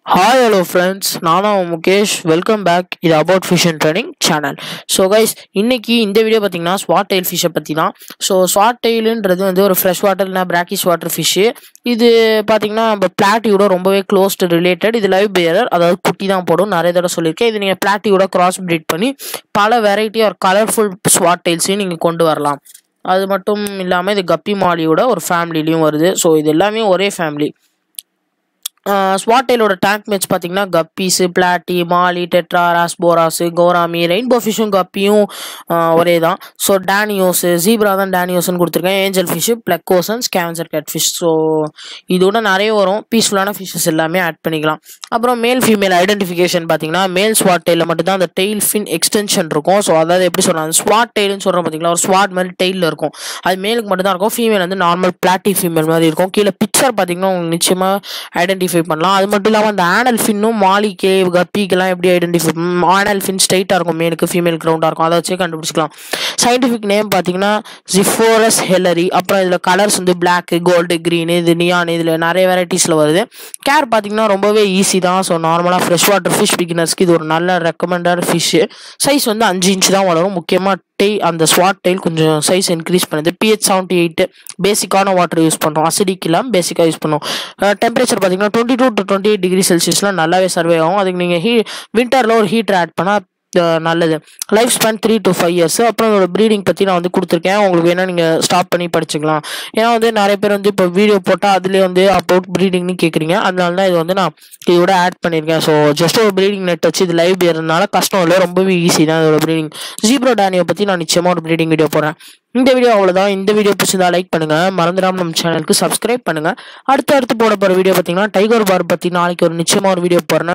hi hello friends நானும் Mukesh welcome back இது about fish and training channel so guys இன்னைக்கு இந்த வீடியோ பார்த்தீங்கன்னா ஸ்வாட் டெயில் ஃபிஷ்ஷை பற்றி தான் ஸோ ஸ்வாட் டெயிலுன்றது வந்து ஒரு ஃப்ரெஷ் வாட்டர்னா பிராக்கிஷ் வாட்டர் ஃபிஷ்ஷு இது பார்த்தீங்கன்னா நம்ம பிளாட்டியோட ரொம்பவே க்ளோஸ்டு ரிலேட்டட் இது லைவ் பேரர் அதாவது குட்டி தான் போடும் நிறைய தடவை சொல்லியிருக்கேன் இது நீங்கள் பிளாட்டியோட கிராஸ் பிரீட் பண்ணி பல வெரைட்டி ஆர் கலர்ஃபுல் ஸ்வாட் டெயில்ஸையும் நீங்கள் கொண்டு வரலாம் அது மட்டும் இல்லாமல் இது கப்பி மாலியோட ஒரு ஃபேமிலிலையும் வருது ஸோ இது எல்லாமே ஒரே ஃபேமிலி ஸ்வாட்டெயிலோட டேங்க் மேட்ச் பார்த்தீங்கன்னா guppies platy molly tetra rasboras gourami rainbow ஃபிஷ்ஷும் கப்பியும் ஆஹ் ஒரே தான் ஸோ டேனியோஸு ஜீப்ரா தான் டேனியோஸ்னு கொடுத்துருக்கேன் ஏஞ்சல் ஃபிஷ்ஷு பிளக்கோசன் ஸ்கேவன்சர் கேட் ஃபிஷ் ஸோ இதோட நிறைய வரும் பீஸ்ஃபுல்லான ஃபிஷ்ஷஸ் எல்லாமே ஆட் பண்ணிக்கலாம் அப்புறம் மேல் ஃபீமேல் ஐடென்டிஃபிகேஷன் பார்த்தீங்கன்னா மேல் ஸ்வாட் டெயிலில் மட்டும்தான் அந்த டெயில் ஃபின் எக்ஸ்டென்ஷன் இருக்கும் ஸோ அதாவது எப்படி சொல்கிறாங்க ஸ்வாட் டெயில்னு சொல்கிறோம் பார்த்தீங்களா ஒரு ஸ்வாட் மாதிரி டெயிலில் இருக்கும் அது மேலுக்கு மட்டும்தான் இருக்கும் ஃபீமேல் வந்து நார்மல் பிளாட்டி ஃபீமேல் மாதிரி இருக்கும் கீழே பிக்சர் பார்த்தீங்கன்னா உங்களுக்கு நிச்சயமாக ஐடென்டிஃபை பண்ணலாம் அது மட்டும் இல்லாமல் அந்த ஆனல் ஃபின்னும் மாலிக்கு கப்பிக்கெல்லாம் எப்படி ஐடென்டிஃபை ஆனல் ஃபின் ஸ்ட்ரைட்டாக இருக்கும் மேலுக்கு ஃபீமேல் கிரவுண்டாக இருக்கும் அதை வச்சே கண்டுபிடிச்சிக்கலாம் சயின்டிஃபிக் நேம் பார்த்தீங்கன்னா ஜிஃபோரஸ் ஹெலரி அப்புறம் இதில் கலர்ஸ் வந்து பிளாக்கு கோல்டு க்ரீனு இது நியான் இதில் நிறைய வெரைட்டிஸில் வருது கேர் பார்த்தீங்கன்னா ரொம்பவே ஈஸி தான் ஸோ நார்மலாக ஃப்ரெஷ் வாட்டர் ஃபிஷ் பிகினர்ஸ்க்கு இது ஒரு நல்ல ரெக்கமெண்டட் ஃபிஷ்ஷு சைஸ் வந்து அஞ்சு இன்ச் தான் வளரும் முக்கியமாக டெய் அந்த ஸ்வாட் டெயில் கொஞ்சம் சைஸ் இன்க்ரீஸ் பண்ணுது பிஹெச் செவன்ட்டி எயிட் பேசிக்கான வாட்டர் யூஸ் பண்ணுறோம் அசிடிக் இல்லாமல் பேசிக்காக யூஸ் பண்ணுவோம் டெம்பரேச்சர் பார்த்தீங்கன்னா twenty two to twenty eight degree செல்சியஸ்லாம் நல்லாவே சர்வே ஆகும் அதுக்கு நீங்கள் ஹீ வின்டரில் ஒரு ஹீட்டர் ஆட் பண்ணால் நல்லது life span three to five years அப்புறம் இதோட ப்ரீடிங் பற்றி நான் வந்து கொடுத்துருக்கேன் உங்களுக்கு வேணால் நீங்கள் ஸ்டாப் பண்ணி படிச்சுக்கலாம் ஏன்னா வந்து நிறைய பேர் வந்து இப்போ வீடியோ போட்டால் அதுலேயே வந்து அபவுட் ப்ரீடிங்னு கேட்குறீங்க அதனால தான் இது வந்து நான் இதோட ஆட் பண்ணியிருக்கேன் ஸோ ஜஸ்ட் ஒரு ப்ரீடிங் நெட் வச்சு இது லைவ் ஏறதுனால கஷ்டம் இல்லை ரொம்பவே ஈஸி தான் இதோட ப்ரீடிங் ஜீப்ரோ டேனியை பற்றி நான் நிச்சயமாக ஒரு ப்ரீடிங் வீடியோ போடுறேன் இந்த வீடியோ அவ்வளோதான் இந்த வீடியோ பிடிச்சதா லைக் பண்ணுங்க மறந்துடாம நம்ம சேனலுக்கு சப்ஸ்கிரைப் பண்ணுங்க அடுத்து அடுத்து போட போகிற வீடியோ பார்த்தீங்கன்னா டைகர் பார் பற்றி நாளைக்கு ஒரு நிச்சயமாக ஒரு வீடியோ போடுறேன்